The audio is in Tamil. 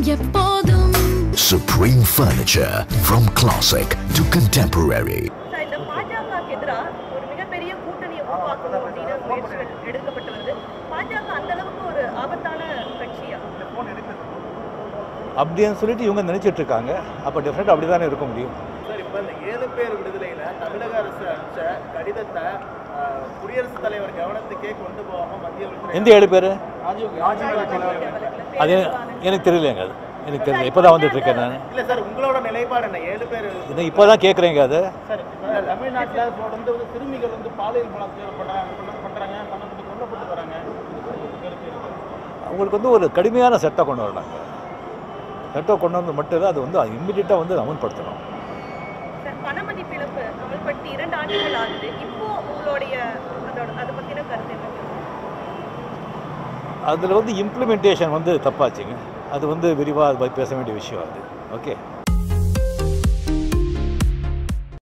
எப்போதும் Supreme Furniture from classic to contemporary. Sir, இந்த பாஜகவுக்கு எதிராக ஒரு மிகப்பெரிய கூட்டணியை உருவாக்கணும் அப்படின்னு முயற்சிகள் எடுக்கப்பட்டு வருது பாஜக அந்த அளவுக்கு ஒரு ஆபத்தான கட்சியா அப்படின்னு சொல்லிட்டு இவங்க நினைச்சிட்டு இருக்காங்க அப்போ டெஃபினட் அப்படி தானே இருக்க முடியும் சார் இப்போ இந்த ஏழு பேர் விடுதலையில் தமிழக அரசு அனுப்பிச்ச கடிதத்தை அஹ், குடியரசுத் தலைவர் கவனத்துக்கே கொண்டு போகாம மத்திய உள்துறை எந்த ஏழு பேர் ராஜீவ் ராஜீவ் தலைவர் அது எனக்கு தெரியலைங்க அது எனக்கு தெரியல இப்போ தான் வந்துட்டு இருக்கேன் நான் இல்ல சார் உங்களோட நிலைப்பாடு என்ன ஏழு பேர் இதை இப்போ தான் கேட்குறேங்க அது சார் இப்போ தமிழ்நாட்டில் இப்போ வந்து வந்து சிறுமிகள் வந்து பாலியல் பலாத்காரம் பண்றாங்க பண்றாங்க பண்ணப்பட்டு கொல்லப்பட்டு வராங்க அவங்களுக்கு வந்து ஒரு கடுமையான சட்டம் கொண்டு வரலாங்க சட்டம் கொண்டு வந்து மட்டும் இல்லை அது வந்து இம்மிடியட்டாக வந்து அமல்படுத்தணும் சார் பண மதிப்பிழப்பு அமல்படுத்தி இரண்டு ஆண்டுகள் ஆகுது இப்போ உங்களுடைய அதோட அதை பத்தின கருத்து என்ன அதில் வந்து இம்ப்ளிமெண்டேஷன் வந்து தப்பாச்சுங்க அது வந்து விரிவாக பேச வேண்டிய விஷயம் அது ஓகே